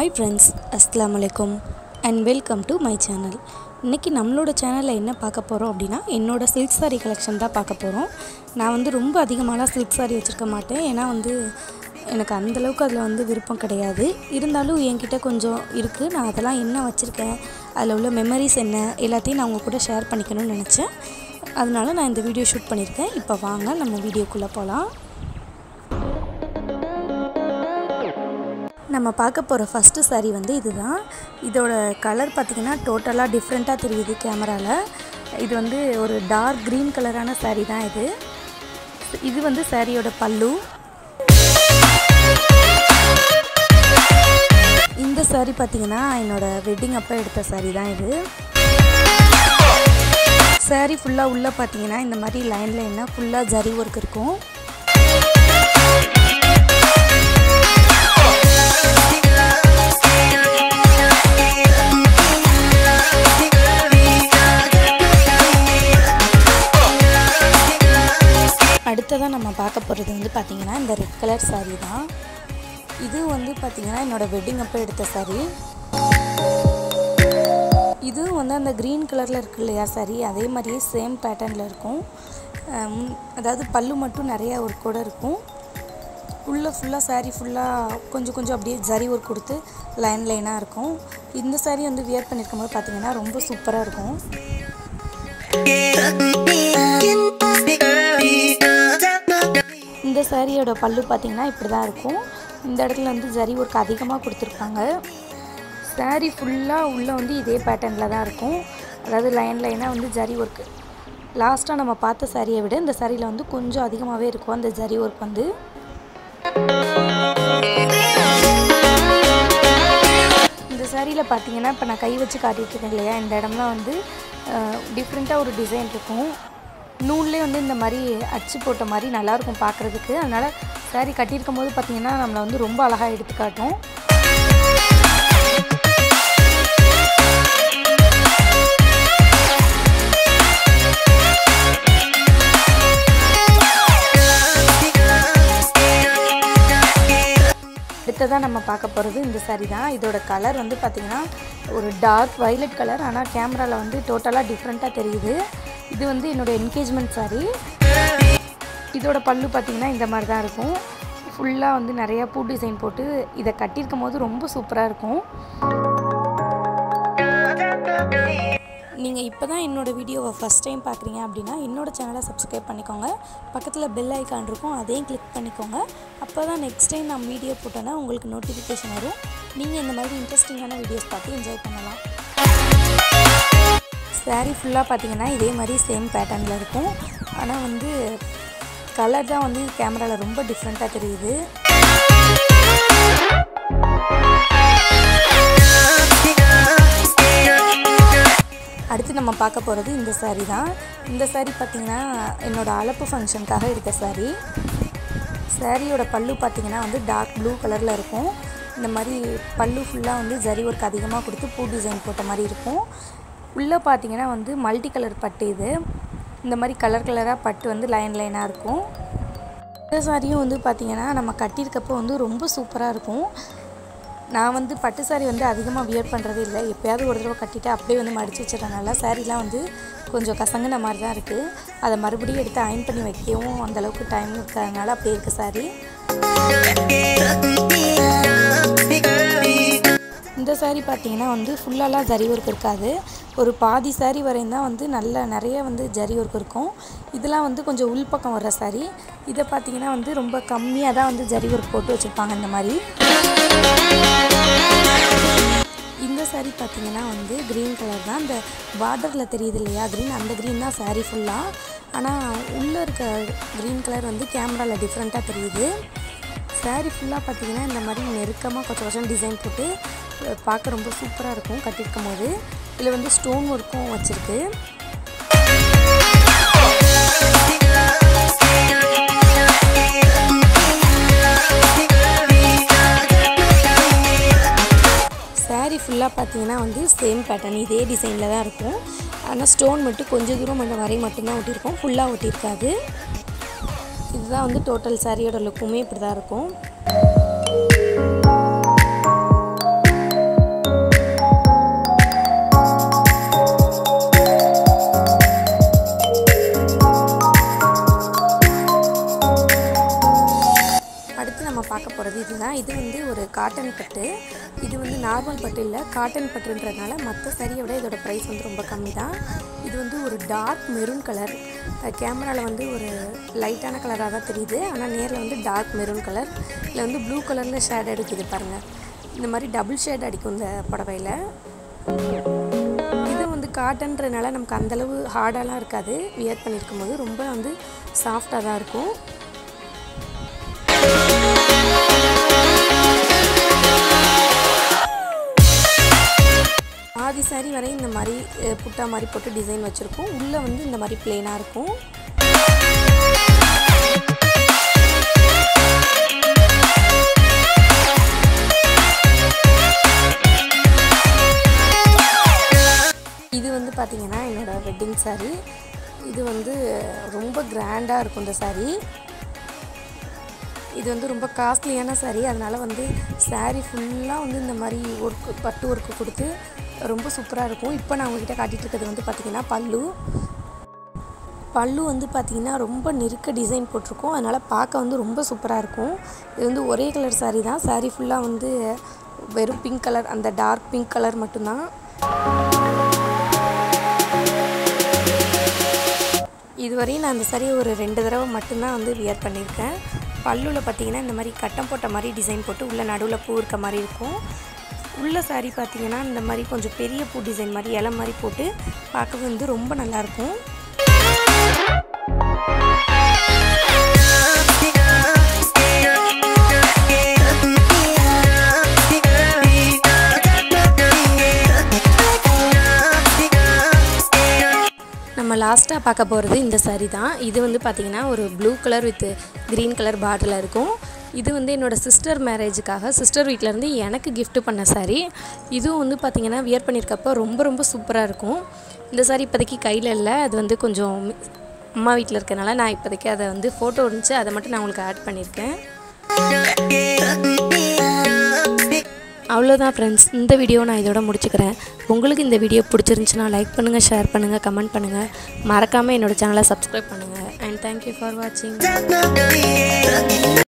hi friends அஸ்லாம் வலைக்கம் and welcome to my channel இன்றைக்கி நம்மளோட சேனலில் என்ன பார்க்க போகிறோம் அப்படின்னா என்னோடய சில்க் saree கலெக்ஷன் தான் பார்க்க போகிறோம் நான் வந்து ரொம்ப அதிகமாகலாம் சில்க் saree வச்சுருக்க மாட்டேன் ஏன்னா வந்து எனக்கு அந்தளவுக்கு அதில் வந்து விருப்பம் கிடையாது இருந்தாலும் என்கிட்ட கொஞ்சம் இருக்குது நான் அதெல்லாம் என்ன வச்சுருக்கேன் அதில் உள்ள மெமரிஸ் என்ன எல்லாத்தையும் நான் உங்கள் கூட ஷேர் பண்ணிக்கணும்னு நினச்சேன் அதனால நான் இந்த வீடியோ ஷூட் பண்ணியிருக்கேன் இப்போ வாங்க நம்ம வீடியோக்குள்ளே போகலாம் நம்ம பார்க்க போகிற ஃபஸ்ட்டு saree வந்து இதுதான் இதோட கலர் பார்த்திங்கன்னா டோட்டலாக டிஃப்ரெண்ட்டாக தெரியுது கேமராவில் இது வந்து ஒரு டார்க் க்ரீன் கலரான saree தான் இது இது வந்து சாரியோட பல்லு இந்த saree பார்த்திங்கன்னா என்னோடய வெட்டிங் அப்போ எடுத்த saree தான் இது saree ஃபுல்லாக உள்ளே பார்த்தீங்கன்னா இந்த மாதிரி லைன் லைனாக ஃபுல்லாக ஜரி ஒர்க் இருக்கும் அடுத்ததாக நம்ம பார்க்க போகிறது வந்து பார்த்திங்கன்னா இந்த ரெட் கலர் saree தான் இது வந்து பார்த்திங்கன்னா என்னோடய வெட்டிங் அப்போ எடுத்த saree இதுவும் வந்து அந்த க்ரீன் கலரில் இருக்கு இல்லையா saree அதே மாதிரியே சேம் பேட்டர்னில் இருக்கும் அம், அதாவது பல்லு மட்டும் நிறையா ஒரு கூட இருக்கும் உள்ளே ஃபுல்லாக saree ஃபுல்லாக கொஞ்சம் கொஞ்சம் அப்படியே ஜரி ஒர்க் கொடுத்து லைன் லைனாக இருக்கும் இந்த saree வந்து வியர் பண்ணியிருக்கும் போது பார்த்தீங்கன்னா ரொம்ப சூப்பராக இருக்கும் இந்த சாரியோட பல்லு பார்த்தீங்கன்னா இப்படி தான் இருக்கும் இந்த இடத்துல வந்து ஜரி ஒர்க் அதிகமாக கொடுத்துருப்பாங்க saree ஃபுல்லாக உள்ளே வந்து இதே பேட்டர்னில் தான் இருக்கும் அதாவது லைன் லைனாக வந்து ஜரி ஒர்க்கு லாஸ்ட்டாக நம்ம பார்த்த சாரியை விட இந்த சாரியில் வந்து கொஞ்சம் அதிகமாகவே இருக்கும் அந்த ஜரி ஒர்க் வந்து இந்த சாரியில் பார்த்தீங்கன்னா இப்போ நான் கை வச்சு காட்டிகிட்டு இருக்கேன் இல்லையா இந்த இடம்லாம் வந்து டிஃப்ரெண்ட்டாக ஒரு டிசைன் இருக்கும் நூல்லே வந்து இந்த மாதிரி அச்சு போட்ட மாதிரி நல்லாயிருக்கும் பார்க்குறதுக்கு அதனால் saree கட்டியிருக்கும் போது பார்த்தீங்கன்னா நம்மளை வந்து ரொம்ப அழகாக எடுத்து காட்டும் அடுத்ததாக நம்ம பார்க்க போகிறது இந்த saree தான் இதோட கலர் வந்து பார்த்திங்கன்னா ஒரு டார்க் violet கலர் ஆனால் கேமராவில் வந்து டோட்டலாக டிஃப்ரெண்ட்டாக தெரியுது இது வந்து என்னோட என்கேஜ்மெண்ட் saree இதோட பல்லு பார்த்திங்கன்னா இந்த மாதிரி தான் இருக்கும் ஃபுல்லாக வந்து நிறையா பூ டிசைன் போட்டு இதை கட்டியிருக்கும் போது ரொம்ப சூப்பராக இருக்கும் நீங்கள் இப்போ தான் என்னோடய வீடியோவை ஃபஸ்ட் டைம் பார்க்குறீங்க அப்படின்னா என்னோட சேனலை சப்ஸ்கிரைப் பண்ணிக்கோங்க பக்கத்தில் பெல் ஐக்கான் இருக்கும் அதையும் கிளிக் பண்ணிக்கோங்க அப்போ தான் நெக்ஸ்ட் டைம் நான் வீடியோ போட்டேன்னா உங்களுக்கு நோட்டிஃபிகேஷன் வரும் நீங்கள் இந்த மாதிரி இன்ட்ரெஸ்டிங்கான வீடியோஸ் பார்த்து என்ஜாய் பண்ணலாம் saree ஃபுல்லாக பார்த்தீங்கன்னா இதே மாதிரி சேம் பேட்டர்னில் இருக்கும் ஆனால் வந்து கலர் தான் வந்து கேமராவில் ரொம்ப டிஃப்ரெண்ட்டாக தெரியுது அடுத்து நம்ம பார்க்க போகிறது இந்த saree தான் இந்த saree பார்த்திங்கன்னா என்னோடய அழப்பு ஃபங்க்ஷனுக்காக எடுத்த saree சாரியோட பல்லு பார்த்திங்கன்னா வந்து டார்க் ப்ளூ கலரில் இருக்கும் இந்த மாதிரி பல்லு ஃபுல்லாக வந்து ஜரி ஒர்க் அதிகமாக கொடுத்து பூ டிசைன் போட்ட மாதிரி இருக்கும் உள்ளே பார்த்தீங்கன்னா வந்து மல்டி கலர் பட்டு இது இந்த மாதிரி கலர் கலராக பட்டு வந்து லைன் லைனாக இருக்கும் இந்த சாரியும் வந்து பார்த்திங்கன்னா நம்ம கட்டியிருக்கப்போ வந்து ரொம்ப சூப்பராக இருக்கும் நான் வந்து பட்டு சாரி வந்து அதிகமாக வியர் பண்ணுறதே இல்லை எப்போயாவது ஒரு தடவை கட்டிட்டு அப்படியே வந்து மடித்து வச்சிடறனால சாரீலாம் வந்து கொஞ்சம் கசங்கின மாதிரி தான் இருக்குது அதை மறுபடியும் எடுத்து அயன் பண்ணி வைக்கவும் அந்தளவுக்கு டைம் இருக்கிறதுனால அப்படியே இருக்குது சாரி இந்த saree பார்த்தீங்கன்னா வந்து ஃபுல்லாலாம் ஜரி ஒர்க் இருக்காது ஒரு பாதி saree வரையும் தான் வந்து நல்ல நிறைய வந்து ஜரி ஒர்க் இருக்கும் இதெல்லாம் வந்து கொஞ்சம் உள்பக்கம் வர்ற saree இதை பார்த்தீங்கன்னா வந்து ரொம்ப கம்மியாக தான் வந்து ஜரி ஒர்க் போட்டு வச்சுருப்பாங்க இந்த மாதிரி இந்த saree பார்த்தீங்கன்னா வந்து க்ரீன் கலர் தான் இந்த பார்டரில் தெரியுது இல்லையா க்ரீன் அந்த க்ரீன் தான் saree ஃபுல்லாக ஆனால் உள்ளே இருக்க க்ரீன் கலர் வந்து கேமராவில் டிஃப்ரெண்ட்டாக தெரியுது saree ஃபுல்லாக பார்த்தீங்கன்னா இந்த மாதிரி நெருக்கமாக கொஞ்சம் கொஞ்சம் டிசைன் போட்டு அஹ், பார்க்க ரொம்ப சூப்பராக இருக்கும் கட்டியிருக்கும் போது இதில் வந்து ஸ்டோன் ஒர்க்கும் வச்சுருக்கு saree ஃபுல்லாக பார்த்தீங்கன்னா வந்து சேம் பேட்டர்ன் இதே டிசைனில் தான் இருக்கும் ஆனால் ஸ்டோன் மட்டும் கொஞ்சம் தூரம் மட்டும் வரை மட்டும்தான் ஒட்டியிருக்கோம் ஃபுல்லாக ஒட்டியிருக்காது இதுதான் வந்து டோட்டல் சாரியோட லுக்குமே இப்படி தான் இருக்கும் இது வந்து ஒரு காட்டன் பட்டு இது வந்து நார்மல் பட்டு இல்லை காட்டன் பட்டுன்றதுனால மற்ற சாரியை விட இதோட ப்ரைஸ் வந்து ரொம்ப கம்மி தான் இது வந்து ஒரு டார்க் மெரூன் கலர் கேமராவில் வந்து ஒரு லைட்டான கலராக தான் தெரியுது ஆனால் நேரில் வந்து டார்க் மெரூன் கலர் இதில் வந்து ப்ளூ கலரில் ஷேட் அடிக்குது பாருங்கள் இந்த மாதிரி டபுள் ஷேட் அடிக்கும் இந்த புடவையில் இது வந்து காட்டன்றதுனால நமக்கு அந்தளவு ஹார்டாலாம் இருக்காது வியர் பண்ணியிருக்கும் போது ரொம்ப வந்து சாஃப்டாக தான் இருக்கும் பாதி சாரி வரை இந்த மாதிரி அஹ், புட்டா மாதிரி போட்டு டிசைன் வச்சுருக்கோம் உள்ளே வந்து இந்த மாதிரி பிளெயினாக இருக்கும் இது வந்து பார்த்திங்கன்னா என்னோடய வெட்டிங் saree இது வந்து ரொம்ப கிராண்டாக இருக்கும் இந்த saree இது வந்து ரொம்ப காஸ்ட்லியான saree அதனால் வந்து saree ஃபுல்லாக வந்து இந்த மாதிரி ஒர்க்கு பட்டு ஒர்க்கு கொடுத்து ரொம்ப சூப்பராக இருக்கும் இப்போ நான் உங்ககிட்ட காட்டிகிட்டு இருக்கிறது வந்து பார்த்திங்கன்னா பல்லு பல்லு வந்து பார்த்திங்கன்னா ரொம்ப நெருக்க டிசைன் போட்டிருக்கும் அதனால் பார்க்க வந்து ரொம்ப சூப்பராக இருக்கும் இது வந்து ஒரே கலர் saree தான் saree ஃபுல்லாக வந்து வெறும் பிங்க் கலர் அந்த டார்க் பிங்க் கலர் மட்டும்தான் இதுவரையும் நான் அந்த saree ஒரு ரெண்டு தடவை மட்டும்தான் வந்து வியர் பண்ணியிருக்கேன் பல்லுவில் பார்த்தீங்கன்னா இந்த மாதிரி கட்டம் போட்ட மாதிரி டிசைன் போட்டு உள்ள நடுவில் பூ இருக்க மாதிரி இருக்கும் உள்ள saree பார்த்தீங்கன்னா இந்த மாதிரி கொஞ்சம் பெரிய பூ டிசைன் மாதிரி இலை மாதிரி போட்டு பார்க்க வந்து ரொம்ப நல்லாயிருக்கும் நம்ம லாஸ்ட்டாக பார்க்க போகிறது இந்த saree தான் இது வந்து பார்த்திங்கன்னா ஒரு blue colour with green colour பார்டரில் இருக்கும் இது வந்து என்னோடய சிஸ்டர் மேரேஜுக்காக சிஸ்டர் வீட்டிலேருந்து எனக்கு gift பண்ண saree இதுவும் வந்து பார்த்திங்கன்னா வியர் பண்ணியிருக்கப்போ ரொம்ப ரொம்ப சூப்பராக இருக்கும் இந்த saree இப்போதைக்கு கையில் இல்லை அது வந்து கொஞ்சம் மி- அம்மா வீட்டில் இருக்கனால நான் இப்போதைக்கு அதை வந்து ஃபோட்டோ இருந்துச்சு அதை மட்டும் நான் உங்களுக்கு ஆட் பண்ணியிருக்கேன் அவ்வளோதான் ஃப்ரெண்ட்ஸ் இந்த வீடியோ நான் இதோட முடிச்சுக்கிறேன் உங்களுக்கு இந்த வீடியோ பிடிச்சிருந்துச்சுன்னா லைக் பண்ணுங்கள் ஷேர் பண்ணுங்கள் கமெண்ட் பண்ணுங்கள் மறக்காமல் என்னோட சேனலை சப்ஸ்கிரைப் பண்ணுங்கள் அண்ட் தேங்க்யூ ஃபார் வாட்சிங்